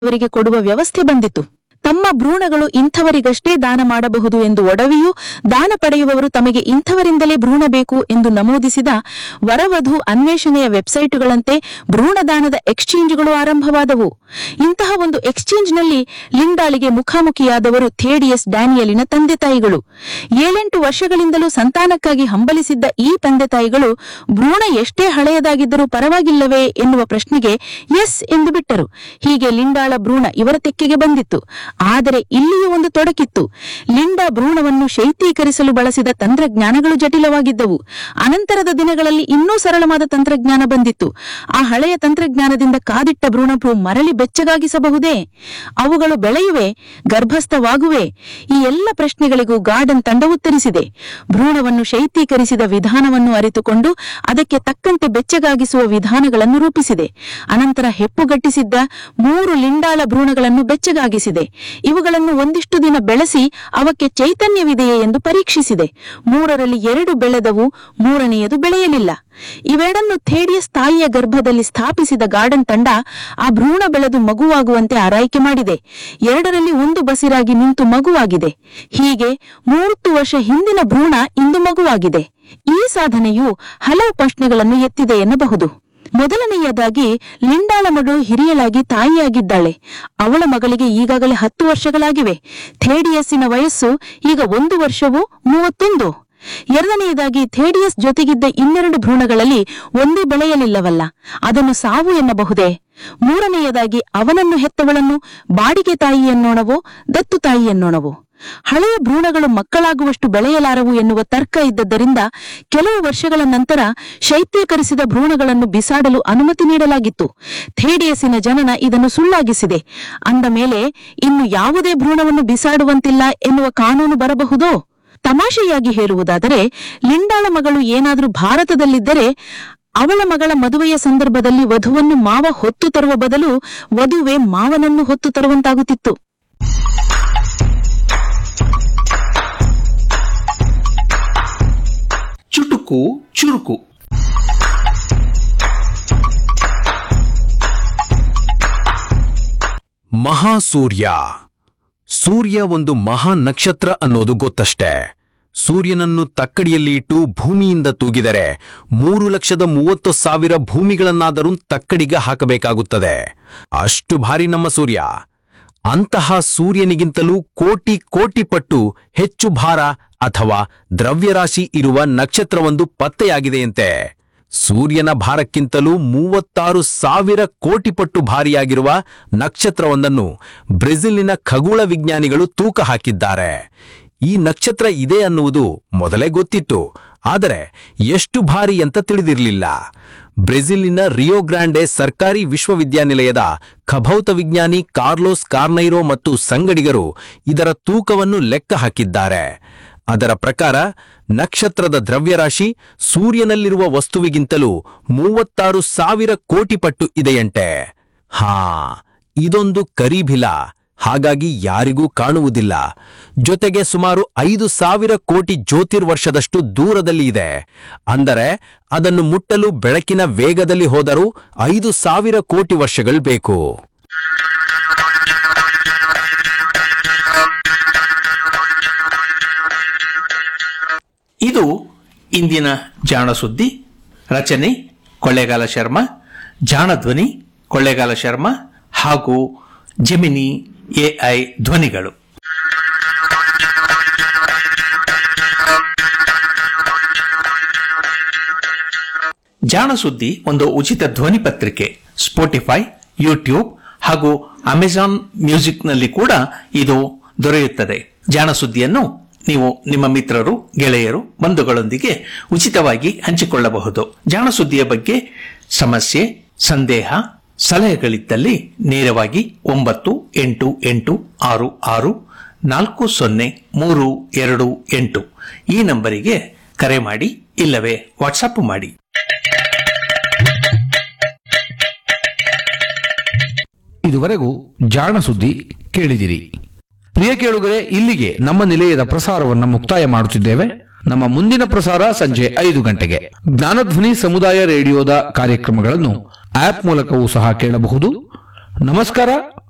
ಅವರಿಗೆ ಕೊಡುವ ವ್ಯವಸ್ಥೆ ಬಂದಿತು ತಮ್ಮ ಭ್ರೂಣಗಳು ಇಂಥವರಿಗಷ್ಟೇ ದಾನ ಮಾಡಬಹುದು ಎಂದು ಒಡವಿಯೂ ದಾನ ಪಡೆಯುವವರು ತಮಗೆ ಇಂಥವರಿಂದಲೇ ಭ್ರೂಣ ಬೇಕು ಎಂದು ನಮೂದಿಸಿದ ವರವಧು ಅನ್ವೇಷಣೆಯ ವೆಬ್ಸೈಟುಗಳಂತೆ ಭ್ರೂಣದಾನದ ಎಕ್ಸ್ಚೇಂಜ್ಗಳು ಆರಂಭವಾದವು ಇಂತಹ ಒಂದು ಎಕ್ಸ್ಚೇಂಜ್ನಲ್ಲಿ ಲಿಂಡಾಳಿಗೆ ಮುಖಾಮುಖಿಯಾದವರು ಥೇಡಿಯಸ್ ಡ್ಯಾನಿಯಲಿನ ತಂದೆ ತಾಯಿಗಳು ಏಳೆಂಟು ವರ್ಷಗಳಿಂದಲೂ ಸಂತಾನಕ್ಕಾಗಿ ಹಂಬಲಿಸಿದ್ದ ಈ ತಂದೆ ತಾಯಿಗಳು ಭ್ರೂಣ ಎಷ್ಟೇ ಹಳೆಯದಾಗಿದ್ದರೂ ಪರವಾಗಿಲ್ಲವೇ ಎನ್ನುವ ಪ್ರಶ್ನೆಗೆ ಎಸ್ ಎಂದು ಬಿಟ್ಟರು ಹೀಗೆ ಲಿಂಡಾಳ ಭ್ರೂಣ ಇವರ ತೆಕ್ಕೆಗೆ ಬಂದಿತ್ತು ಆದರೆ ಇಲ್ಲಿಯೂ ಒಂದು ತೊಡಕಿತ್ತು ಲಿಂಡಾ ಭ್ರೂಣವನ್ನು ಶೈತ್ಯೀಕರಿಸಲು ಬಳಸಿದ ತಂತ್ರಜ್ಞಾನಗಳು ಜಟಿಲವಾಗಿದ್ದವು ಅನಂತರದ ದಿನಗಳಲ್ಲಿ ಇನ್ನೂ ಸರಳವಾದ ತಂತ್ರಜ್ಞಾನ ಬಂದಿತ್ತು ಆ ಹಳೆಯ ತಂತ್ರಜ್ಞಾನದಿಂದ ಕಾದಿಟ್ಟ ಭ್ರೂಣವು ಮರಳಿ ಬೆಚ್ಚಗಾಗಿಸಬಹುದೇ ಅವುಗಳು ಬೆಳೆಯುವೆ ಗರ್ಭಸ್ಥವಾಗುವೆ ಈ ಎಲ್ಲ ಪ್ರಶ್ನೆಗಳಿಗೂ ಗಾರ್ಡನ್ ತಂಡ ಉತ್ತರಿಸಿದೆ ಭ್ರೂಣವನ್ನು ಶೈತ್ಯೀಕರಿಸಿದ ವಿಧಾನವನ್ನು ಅರಿತುಕೊಂಡು ಅದಕ್ಕೆ ತಕ್ಕಂತೆ ಬೆಚ್ಚಗಾಗಿಸುವ ವಿಧಾನಗಳನ್ನು ರೂಪಿಸಿದೆ ಅನಂತರ ಹೆಪ್ಪುಗಟ್ಟಿಸಿದ್ದ ಮೂರು ಲಿಂಡಾಳ ಭ್ರೂಣಗಳನ್ನು ಬೆಚ್ಚಗಾಗಿಸಿದೆ ಇವುಗಳನ್ನು ಒಂದಿಷ್ಟು ದಿನ ಬೆಳೆಸಿ ಅವಕ್ಕೆ ಚೈತನ್ಯವಿದೆಯೇ ಎಂದು ಪರೀಕ್ಷಿಸಿದೆ ಮೂರರಲ್ಲಿ ಎರಡು ಬೆಳೆದವು ಮೂರನೆಯದು ಬೆಳೆಯಲಿಲ್ಲ ಇವೆರಡನ್ನು ಥೇಡಿಯಸ್ ತಾಯಿಯ ಗರ್ಭದಲ್ಲಿ ಸ್ಥಾಪಿಸಿದ ಗಾರ್ಡನ್ ತಂಡ ಆ ಭ್ರೂಣ ಬೆಳೆದು ಮಗುವಾಗುವಂತೆ ಆರೈಕೆ ಮಾಡಿದೆ ಎರಡರಲ್ಲಿ ಒಂದು ಬಸಿರಾಗಿ ನಿಂತು ಮಗುವಾಗಿದೆ ಹೀಗೆ ಮೂವತ್ತು ವರ್ಷ ಹಿಂದಿನ ಭ್ರೂಣ ಇಂದು ಮಗುವಾಗಿದೆ ಈ ಸಾಧನೆಯು ಹಲವು ಪ್ರಶ್ನೆಗಳನ್ನು ಎತ್ತಿದೆ ಎನ್ನಬಹುದು ಮೊದಲನೆಯದಾಗಿ ಲಿಂಡಾಳ ಮಗಳು ಹಿರಿಯಳಾಗಿ ತಾಯಿಯಾಗಿದ್ದಾಳೆ ಅವಳ ಮಗಳಿಗೆ ಈಗಾಗಲೇ ಹತ್ತು ವರ್ಷಗಳಾಗಿವೆ ಥೇಡಿಯಸ್ಸಿನ ವಯಸ್ಸು ಈಗ ಒಂದು ವರ್ಷವೂ ಮೂವತ್ತೊಂದು ಎರಡನೆಯದಾಗಿ ಥೇಡಿಯಸ್ ಜೊತೆಗಿದ್ದ ಇನ್ನೆರಡು ಭ್ರೂಣಗಳಲ್ಲಿ ಒಂದೇ ಬೆಳೆಯಲಿಲ್ಲವಲ್ಲ ಅದನ್ನು ಸಾವು ಎನ್ನಬಹುದೇ ಮೂರನೆಯದಾಗಿ ಅವನನ್ನು ಹೆತ್ತವಳನ್ನು ಬಾಡಿಗೆ ತಾಯಿ ಎನ್ನೋಣವೋ ದತ್ತು ತಾಯಿ ಎನ್ನೋಣವೋ ಹಳೆಯ ಭ್ರೂಣಗಳು ಮಕ್ಕಳಾಗುವಷ್ಟು ಬೆಳೆಯಲಾರವು ಎನ್ನುವ ತರ್ಕ ಇದ್ದದ್ದರಿಂದ ಕೆಲವು ವರ್ಷಗಳ ನಂತರ ಶೈತ್ಯೀಕರಿಸಿದ ಭ್ರೂಣಗಳನ್ನು ಬಿಸಾಡಲು ಅನುಮತಿ ನೀಡಲಾಗಿತ್ತು ಥೇಡಿಯಸ್ಸಿನ ಜನನ ಇದನ್ನು ಸುಳ್ಳಾಗಿಸಿದೆ ಅಂದ ಮೇಲೆ ಇನ್ನು ಯಾವುದೇ ಭ್ರೂಣವನ್ನು ಬಿಸಾಡುವಂತಿಲ್ಲ ಎನ್ನುವ ಕಾನೂನು ಬರಬಹುದೋ ತಮಾಷೆಯಾಗಿ ಹೇಳುವುದಾದರೆ ಲಿಂಡಾಳ ಮಗಳು ಏನಾದರೂ ಭಾರತದಲ್ಲಿದ್ದರೆ ಅವಳ ಮಗಳ ಮದುವೆಯ ಸಂದರ್ಭದಲ್ಲಿ ವಧುವನ್ನು ಮಾವ ಹೊತ್ತು ತರುವ ಬದಲು ವಧುವೆ ಮಾವನನ್ನು ಹೊತ್ತು ತರುವಂತಾಗುತ್ತಿತ್ತು ಚುಟುಕು ಚುರುಕು ಮಹಾಸೂರ್ಯ ಸೂರ್ಯ ಒಂದು ಮಹಾ ನಕ್ಷತ್ರ ಅನ್ನೋದು ಗೊತ್ತಷ್ಟೇ ಸೂರ್ಯನನ್ನು ತಕ್ಕಡಿಯಲ್ಲಿ ಇಟ್ಟು ಭೂಮಿಯಿಂದ ತೂಗಿದರೆ ಮೂರು ಲಕ್ಷದ ಮೂವತ್ತು ಸಾವಿರ ಭೂಮಿಗಳನ್ನಾದರೂ ತಕ್ಕಡಿಗೆ ಹಾಕಬೇಕಾಗುತ್ತದೆ ಅಷ್ಟು ಭಾರಿ ನಮ್ಮ ಸೂರ್ಯ ಅಂತಹ ಸೂರ್ಯನಿಗಿಂತಲೂ ಕೋಟಿ ಕೋಟಿ ಪಟ್ಟು ಹೆಚ್ಚು ಭಾರ ಅಥವಾ ದ್ರವ್ಯರಾಶಿ ಇರುವ ನಕ್ಷತ್ರವೊಂದು ಪತ್ತೆಯಾಗಿದೆಯಂತೆ ಸೂರ್ಯನ ಭಾರಕ್ಕಿಂತಲೂ ಮೂವತ್ತಾರು ಸಾವಿರ ಕೋಟಿ ಪಟ್ಟು ಭಾರಿಯಾಗಿರುವ ನಕ್ಷತ್ರವೊಂದನ್ನು ಬ್ರೆಜಿಲಿನ ಖಗೋಳ ವಿಜ್ಞಾನಿಗಳು ತೂಕ ಹಾಕಿದ್ದಾರೆ ಈ ನಕ್ಷತ್ರ ಇದೆ ಅನ್ನುವುದು ಮೊದಲೇ ಗೊತ್ತಿತ್ತು ಆದರೆ ಎಷ್ಟು ಭಾರಿ ಅಂತ ತಿಳಿದಿರಲಿಲ್ಲ ಬ್ರೆಜಿಲಿನ ರಿಯೋ ಗ್ರಾಂಡೆ ಸರ್ಕಾರಿ ವಿಶ್ವವಿದ್ಯಾನಿಲಯದ ಖಭೌತ ವಿಜ್ಞಾನಿ ಕಾರ್ಲೋಸ್ ಕಾರ್ನೈರೋ ಮತ್ತು ಸಂಗಡಿಗರು ಇದರ ತೂಕವನ್ನು ಲೆಕ್ಕ ಹಾಕಿದ್ದಾರೆ ಅದರ ಪ್ರಕಾರ ನಕ್ಷತ್ರದ ದ್ರವ್ಯರಾಶಿ ಸೂರ್ಯನಲ್ಲಿರುವ ವಸ್ತುವಿಗಿಂತಲೂ ಮೂವತ್ತಾರು ಸಾವಿರ ಕೋಟಿ ಪಟ್ಟು ಇದೆಯಂತೆ ಹಾ ಇದೊಂದು ಕರಿಭಿಲ ಹಾಗಾಗಿ ಯಾರಿಗೂ ಕಾಣುವುದಿಲ್ಲ ಜೊತೆಗೆ ಸುಮಾರು ಐದು ಸಾವಿರ ಕೋಟಿ ಜ್ಯೋತಿರ್ವರ್ಷದಷ್ಟು ದೂರದಲ್ಲಿ ಇದೆ ಅಂದರೆ ಅದನ್ನು ಮುಟ್ಟಲು ಬೆಳಕಿನ ವೇಗದಲ್ಲಿ ಹೋದರೂ ಐದು ಸಾವಿರ ಕೋಟಿ ವರ್ಷಗಳು ಬೇಕು ಇದು ಇಂದಿನ ಜಾಣ ಸುದ್ದಿ ರಚನೆ ಕೊಳ್ಳೇಗಾಲ ಶರ್ಮಾ ಜಾಣ ಧ್ವನಿ ಕೊಳ್ಳೇಗಾಲ ಶರ್ಮಾ ಹಾಗೂ ಜೆಮಿನಿ ಎಐ ಧ್ವನಿಗಳು ಜಾಣ ಸುದ್ದಿ ಒಂದು ಉಚಿತ ಧ್ವನಿ ಪತ್ರಿಕೆ ಸ್ಪೋಟಿಫೈ ಯೂಟ್ಯೂಬ್ ಹಾಗೂ ಅಮೆಜಾನ್ ಮ್ಯೂಸಿಕ್ನಲ್ಲಿ ಕೂಡ ಇದು ದೊರೆಯುತ್ತದೆ ಜಾಣ ಸುದ್ದಿಯನ್ನು ನೀವು ನಿಮ್ಮ ಮಿತ್ರರು ಗೆಳೆಯರು ಬಂಧುಗಳೊಂದಿಗೆ ಉಚಿತವಾಗಿ ಹಂಚಿಕೊಳ್ಳಬಹುದು ಜಾಣ ಸುದ್ದಿಯ ಬಗ್ಗೆ ಸಮಸ್ಯೆ ಸಂದೇಹ ಸಲಹೆಗಳಿದ್ದಲ್ಲಿ ನೇರವಾಗಿ ಒಂಬತ್ತು ಎಂಟು ಎಂಟು ಆರು ಆರು ನಾಲ್ಕು ಸೊನ್ನೆ ಮೂರು ಎರಡು ಎಂಟು ಈ ನಂಬರಿಗೆ ಕರೆ ಮಾಡಿ ಇಲ್ಲವೇ ವಾಟ್ಸಪ್ ಮಾಡಿ ಇದುವರೆಗೂ ಜಾಣ ಸುದ್ದಿ ಕೇಳಿದಿರಿ ಪ್ರಿಯ ಕೇಳುಗರೆ ಇಲ್ಲಿಗೆ ನಮ್ಮ ನಿಲಯದ ಪ್ರಸಾರವನ್ನು ಮುಕ್ತಾಯ ಮಾಡುತ್ತಿದ್ದೇವೆ ನಮ್ಮ ಮುಂದಿನ ಪ್ರಸಾರ ಸಂಜೆ ಐದು ಗಂಟೆಗೆ ಜ್ಞಾನಧ್ವನಿ ಸಮುದಾಯ ರೇಡಿಯೋದ ಕಾರ್ಯಕ್ರಮಗಳನ್ನು ಆಪ್ ಮೂಲಕವೂ ಸಹ ಕೇಳಬಹುದು ನಮಸ್ಕಾರ